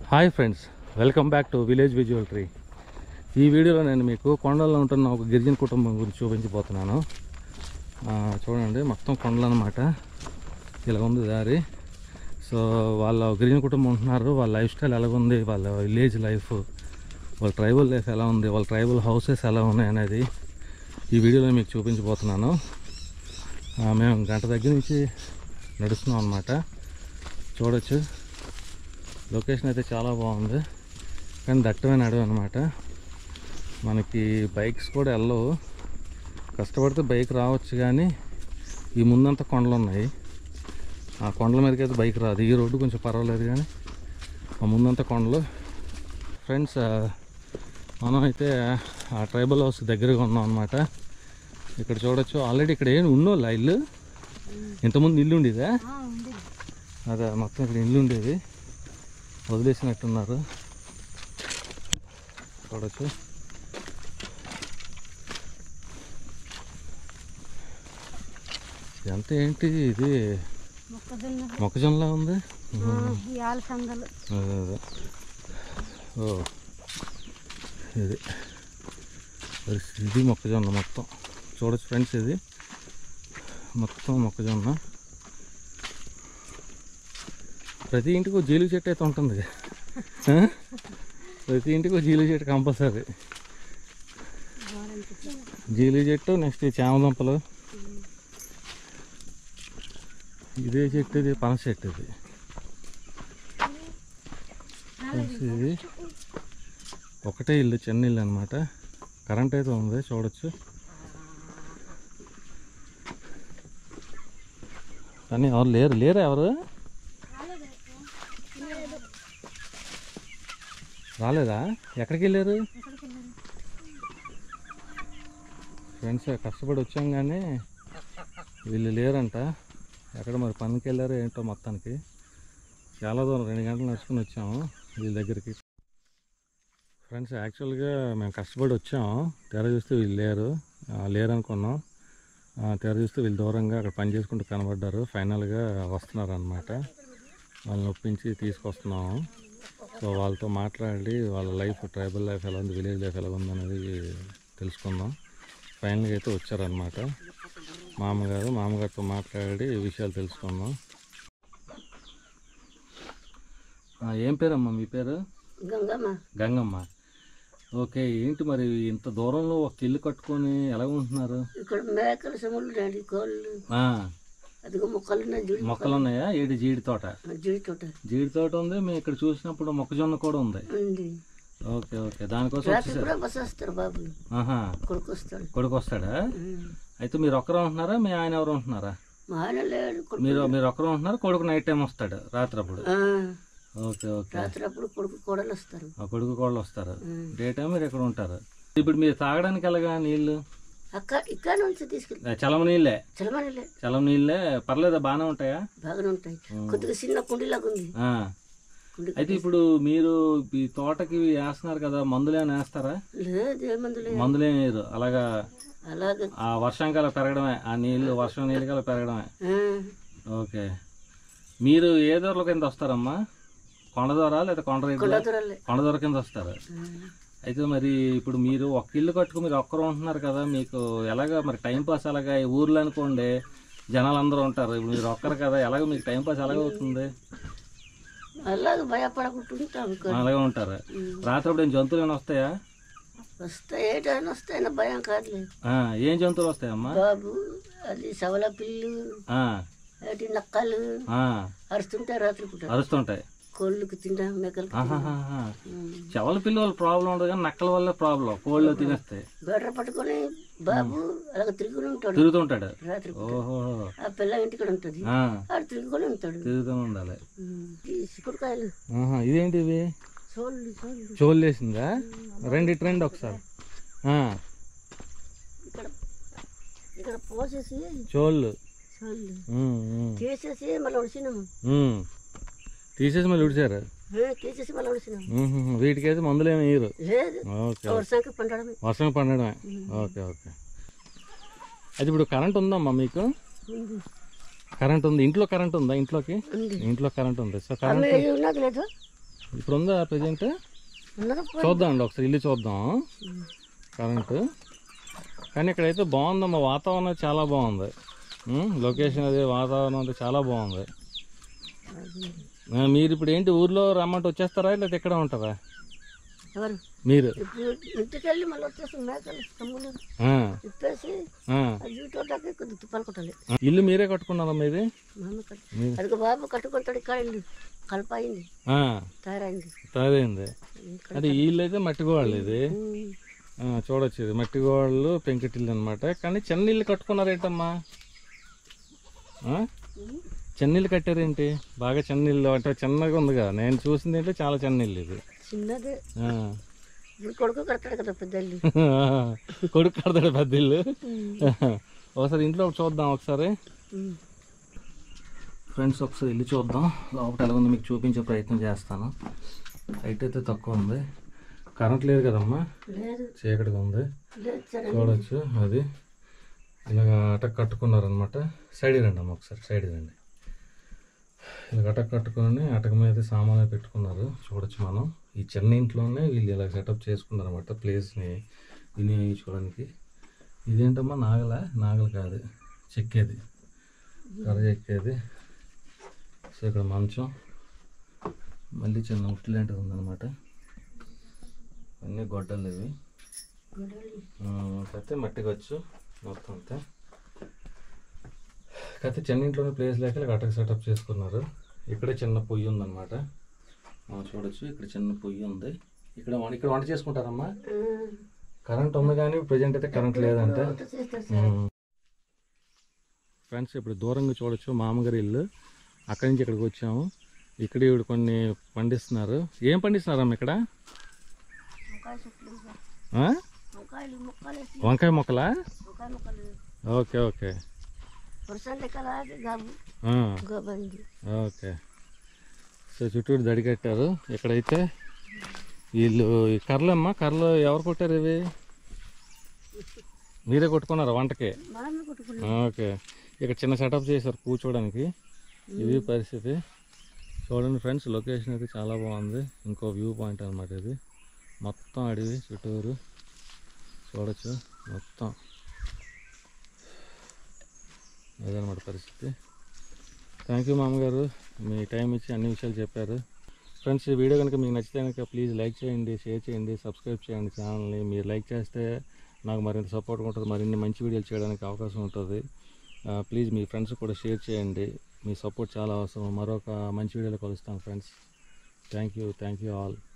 Hi friends welcome back to village visual tree ఈ వీడియోలో నేను మీకు కొండల్లో ఉంటున్న ఒక గిరిజన కుటుంబం గురించి చూపించబోతున్నాను ఆ, చూడండి మొత్తం కొండలు అనమాట ఇలా ఉంది దారి సో వాళ్ళ గిరిజన కుటుంబం ఉంటున్నారు వాళ్ళ లైఫ్ స్టైల్ ఎలా ఉంది వాళ్ళ విలేజ్ లైఫ్ వాళ్ళ ట్రైబల్ లైఫ్ ఎలా ఉంది వాళ్ళ ట్రైబల్ హౌసెస్ ఎలా ఉన్నాయి అనేది ఈ వీడియోలో మీకు చూపించబోతున్నాను ఆ, మేము గంట దగ్గర నుంచి నడుస్తున్నాం అనమాట చూడొచ్చు లొకేషన్ అయితే చాలా బాగుంది కానీ దట్టమైన అడవి అనమాట మనకి బైక్స్ కూడా వెళ్ళవు కష్టపడితే బైక్ రావచ్చు కానీ ఈ ముందంతా కొండలు ఉన్నాయి ఆ కొండల మీదకి అయితే బైక్ రాదు ఈ రోడ్డు కొంచెం పర్వాలేదు కానీ ఆ ముందంతా కొండలు ఫ్రెండ్స్ ఆ, మనం అయితే ఆ ట్రైబల్ హౌస్ దగ్గరగా ఉన్నాం అనమాట ఇక్కడ చూడొచ్చు ఆల్రెడీ ఇక్కడ ఏం ఉన్నోళ్ళ ఇల్లు ఇంతకుముందు ఇల్లు ఉండేదా అదే మొత్తం ఇక్కడ ఇల్లు ఉండేది వదిలేసినట్టున్నారు చూడొచ్చు ఇదంతా ఏంటి ఇది మొక్కజొన్న మొక్కజొన్నలా ఉంది ఆ, ఈ ఆలసందలు అదే అదే ఓ ఇది మరి ఇది మొక్కజొన్న మొత్తం చూడొచ్చు ఫ్రెండ్స్ ఇది మొత్తం మొక్కజొన్న ప్రతి ఇంటికి ఒక జీలుగు చెట్టు అయితే ఉంటుంది ఆ? ప్రతి ఇంటికి ఒక జీలుగు చెట్టు కంపల్సరీ జీలుగు చెట్టు నెక్స్ట్ ఈ చామదుంపలు ఇదే చెట్టు ఇది పనస చెట్టు ఇది ఫ్రెండ్స్ ఇది ఒకటే ఇల్లు చిన్న ఇల్లు అనమాట కరెంట్ అయితే ఉంది చూడొచ్చు కానీ ఎవరు లేరు లేరా ఎవరు రాలేదా ఎక్కడికి వెళ్ళారు ఫ్రెండ్స్ కష్టపడి వచ్చాం కానీ వీళ్ళు లేరంట ఎక్కడ మరి పనికి వెళ్ళారో ఏంటో మొత్తానికి చాలా దూరం రెండు గంటలు నడుచుకుని వచ్చాము వీళ్ళ దగ్గరికి ఫ్రెండ్స్ యాక్చువల్గా మేము కష్టపడి వచ్చాము తెర చూస్తే వీళ్ళు లేరు ఆ, లేరు అనుకున్నాం ఆ, తెర చూస్తే వీళ్ళు దూరంగా అక్కడ పని చేసుకుంటూ కనబడ్డారు ఫైనల్గా వస్తున్నారు అనమాట వాళ్ళని ఒప్పించి తీసుకొస్తున్నాము సో వాళ్ళతో మాట్లాడి వాళ్ళ లైఫ్ ట్రైబల్ లైఫ్ ఎలా ఉంది విలేజ్ లైఫ్ ఎలా ఉంది అనేది తెలుసుకుందాం ఫైనల్గా అయితే వచ్చారనమాట మామగారు మామగారితో మాట్లాడి ఈ విషయాలు తెలుసుకుందాం ఆ, ఏం పేరమ్మా మీ పేరు గంగమ్మ గంగమ్మ ఓకే ఏంటి మరి ఇంత దూరంలో ఒక ఇల్లు కట్టుకొని ఎలా ఉంటున్నారు ఇక్కడ మేకలు సములు రండి కోళ్ళు ఆ, అదిగో మొక్కలు ఉన్నాయి జీడి మొక్కలు ఉన్నాయా ఏడు జీడి తోట జీడి తోట జీడి తోట ఉంది మేము ఇక్కడ చూసినప్పుడు మొక్కజొన్న కూడా ఉంది ఉంది ఓకే ఓకే దానికోసం రాత్రి వచ్చేసారు కూడా బస్సు వస్తారు బాబు ఆహా కొడుకు వస్తాడు కొడుకు వస్తాడా ఉమ్. అయితే మీరు ఒక్కరు ఉంటున్నారా మీ ఆయన ఎవరు ఉంటున్నారా మా ఆయన లేడు కొడుకు మీరు మీరు ఒక్కరు ఉంటున్నారు కొడుకు నైట్ టైం వస్తాడు రాత్రి అప్పుడు ఆ, ఓకే ఓకే రాత్రి అప్పుడు కొడుకు కోడలు వస్తారు ఆ కొడుకు కూడా వస్తారు ఉమ్. డే టైం మీరు ఇక్కడ ఉంటారు ఇప్పుడు మీరు తాగడానికి ఎలాగా నీళ్ళు అక్క ఇక్కడ నుంచి తీసుకెళ్ళి ఆ, చలమ నీళ్ళే చలమనిలే చలం నీళ్ళే పర్లేదా బాగానే ఉంటాయా బాగానే ఉంటాయి కొద్దిగా చిన్న కుండీలాగా ఉంది ఆ. కుండి అయితే ఇప్పుడు మీరు ఈ తోటకి వేస్తున్నారు కదా మందులు ఏమైనా వేస్తారా లేదు ఏ మందు లేదు మందులు ఏమి వేయరు అలాగా అలాగే ఆ వర్షాకాలం పెరగడమే ఆ నీళ్ళు వర్షం నీళ్ళు కల పెరగడమే ఆ, ఓకే మీరు ఏ దూరలో కింద వస్తారమ్మా కొండ దూర లేదా కొండ రేగులా? కొండ దూరాలే కొండ దూర కింద వస్తారు అయితే మరి ఇప్పుడు మీరు ఒక్క ఇల్లు కట్టుకుని మీరు ఒక్కరు ఉంటున్నారు కదా మీకు ఎలాగ మరి టైం పాస్ అలాగా ఈ ఊర్లో అనుకోండి జనాలు అందరూ ఉంటారు ఇప్పుడు మీరు ఒక్కరు కదా ఎలాగ మీకు టైం పాస్ ఎలాగ అవుతుంది అలాగే భయపడకుంటుంటాం ఇక్కడ అలాగే ఉంటారు రాత్రి అప్పుడు ఏం జంతువులు ఏమైనా వస్తాయా వస్తాయి ఏటైనా వస్తాయన్న భయం కాదులేదు ఆ, ఏం జంతువులు వస్తాయమ్మా బాబు అది సవల పిల్లు ఆ, ఏటి నక్కలు ఆ, అరుస్తుంటాయి రాత్రి పూట అరుస్తుంటాయి కోళ్ళకి తింటా మేకలకి ఆహాహాహా. చెవల పిల్లి వల్ల ప్రాబ్లం ఉండదు కానీ నక్కల వల్ల ప్రాబ్లం కోళ్ళు తినేస్తాయి బెర్ర పట్టుకొని బాబు అలాగ తిరుగుని ఉంటాడు తిరుగుతుంటాడు రాత్రి పూట ఓహో ఆ పిల్ల ఇంటికి ఉంటుంది ఆ, ఆడు తిరుగుకొని ఉంటాడు తిరుగుతూ ఉండాలి ఉమ్. ఈ చిక్కుడుకాయలు ఆహా, ఇదేంటి ఇవి సోళ్ళు సోళ్ళు చోలు వేసిందా రండి ట్రెండ్ ఒకసారి ఆ, ఇక్కడ ఇక్కడ పోసేసి చోళ్ళు సోళ్ళు ఉమ్, ఉమ్, తీసేసి మళ్ళీ ఉడిసినాము ఉమ్. తీసేసి మళ్ళీ ఉడిచారు ఆ, తీసేసి మళ్ళీ ఉడిసినాము ఉహుహు. వీటికైతే మందులు ఏమి వేయరు లేదు ఓకే వర్షానికి పండడమే వర్షం పండడమే ఓకే ఓకే అది ఇప్పుడు కరెంట్ ఉందమ్మా మీకు ఉంది కరెంట్ ఉంది ఇంట్లో కరెంట్ ఉందా ఇంట్లోకి ఉంది ఇంట్లో కరెంట్ ఉంది సో కరెంట్ అమ్మ ఇది ఉన్నది లేదు ఇప్పుడు ఉందా ప్రజెంట్ ఉన్నది పోయి. చూద్దాం అండి ఒకసారి ఇల్లు చూద్దాం కరెంటు కానీ ఇక్కడైతే బాగుందమ్మా వాతావరణం చాలా బాగుంది ఉమ్, లొకేషన్ అది వాతావరణం అది చాలా బాగుంది ఆ, మీరు ఇప్పుడు ఏంటి ఊర్లో రమ్మంటే వచ్చేస్తారా లేకపోతే ఇక్కడ ఉంటారా ఎవరు మీరు ఇప్పుడు ఇంటికి వెళ్ళి మళ్ళీ వచ్చేసి మేకలు తమ్ముడు ఆ, ఇప్పేసి ఆ. అది చూడటానికి కొద్దిగా తుప్పాలు కొట్టాలి ఇల్లు మీరే కట్టుకున్నారమ్మా ఇది మామ కట్టు మీరు అదిగో బాబు కట్టుకుంటాడు ఇక్కడ అయింది కలపాయింది ఆ, తయారైంది తయారైంది ఇక్కడ అంటే ఈ ఇల్లు అయితే మట్టి గోడలు ఇది ఉమ్. ఆ, చూడొచ్చు ఇది మట్టి గోడలు పెంకుటిల్లు అనమాట కానీ చిన్న ఇల్లు కట్టుకున్నారేంటమ్మా ఆ? చిన్న ఇల్లు కట్టారేంటి బాగా చిన్న ఇల్లు అంటే చిన్నగా ఉందిగా నేను చూసింది ఏంటంటే చాలా చిన్న ఇల్లు ఇది చిన్నదే ఆ. ఇప్పుడు కొడుకు కడతాడు కదా పెద్ద ఇల్లు కొడుకు కడతాడు పెద్ద ఇల్లు ఒకసారి ఇంట్లో ఒకటి చూద్దాం ఒకసారి ఉమ్. ఫ్రెండ్స్ ఒకసారి ఇల్లు చూద్దాం లోపల ఎలా ఉంది మీకు చూపించే ప్రయత్నం చేస్తాను హైట్ అయితే తక్కువ ఉంది కరెంట్ లేదు కదమ్మా లేదు చీకటిగా ఉంది లేదు సరే చూడొచ్చు అది ఇలాగ అటక్ కట్టుకున్నారనమాట సైడ్ రండి అమ్మ ఒకసారి సైడ్ రండి ఇలా అటక్ కట్టుకొని అటక మీద సామాన్లు పెట్టుకున్నారు చూడొచ్చు మనం ఈ చిన్న ఇంట్లోనే వీళ్ళు ఇలా సెటప్ చేసుకున్నారు అనమాట ప్లేస్ని వినియోగించుకోవడానికి ఇదేంటమ్మా నాగల నాగల కాదు చెక్కేది కర్ర చెక్కేది సో ఇక్కడ మంచం మళ్ళీ చిన్న ఉట్టి లాంటిది ఉందన్నమాట అన్నీ గొడ్డలు ఇవి గొడవలు. అయితే మట్టి ఖర్చు మొత్తం అంతా కాకపోతే చిన్న ఇంట్లోనే ప్లేస్ లేక ఇలా అటక సెటప్ చేసుకున్నారు ఇక్కడే చిన్న పొయ్యి ఉందన్నమాట మనం చూడొచ్చు ఇక్కడ చిన్న పొయ్యి ఉంది ఇక్కడ వం- ఇక్కడ వంట చేసుకుంటారమ్మా ఉమ్. కరెంట్ ఉంది కానీ ప్రజెంట్ అయితే కరెంట్ లేదంటే వంట చేస్తారు సార్. ఫ్రెండ్స్ ఇప్పుడు దూరంగా చూడొచ్చు మామగారి ఇల్లు అక్కడి నుంచి ఇక్కడికి వచ్చాము ఇక్కడ ఇప్పుడు కొన్ని పండిస్తున్నారు ఏం పండిస్తున్నారమ్మ ఇక్కడ వంకాయ చెట్లు సార్. ఆ? వంకాయలు మొక్కలు వేసి వంకాయ మొక్కలా వంకాయ మొక్కలు ఓకే ఓకే వర్షాలు లెక్కలా గాబు ఆ. గోబంది ఓకే సో చుట్టూరు దడి కట్టారు ఇక్కడైతే వీళ్ళు ఈ కర్రలమ్మా కర్రలు ఎవరు కొట్టారు ఇవి మీరే కొట్టుకున్నారా వంటకి మనమే కొట్టుకున్నాం ఓకే ఇక్కడ చిన్న సెటప్ చేశారు కూర్చోవడానికి ఇది పరిస్థితి చూడండి ఫ్రెండ్స్ లొకేషన్ అయితే చాలా బాగుంది ఇంకో వ్యూ పాయింట్ అనమాట ఇది మొత్తం అడవి చుట్టూరు చూడొచ్చు మొత్తం అదనమాట పరిస్థితి థ్యాంక్ యూ మామగారు మీ టైం ఇచ్చి అన్ని విషయాలు చెప్పారు ఫ్రెండ్స్ ఈ వీడియో కనుక మీకు నచ్చితే కనుక ప్లీజ్ లైక్ చేయండి షేర్ చేయండి సబ్స్క్రైబ్ చేయండి ఛానల్ని మీరు లైక్ చేస్తే నాకు మరింత సపోర్ట్గా ఉంటుంది మరిన్ని మంచి వీడియోలు చేయడానికి అవకాశం ఉంటుంది ప్లీజ్ మీ ఫ్రెండ్స్ కూడా షేర్ చేయండి మీ సపోర్ట్ చాలా అవసరం మరొక మంచి వీడియోలో కలుస్తాం friends thank you thank you all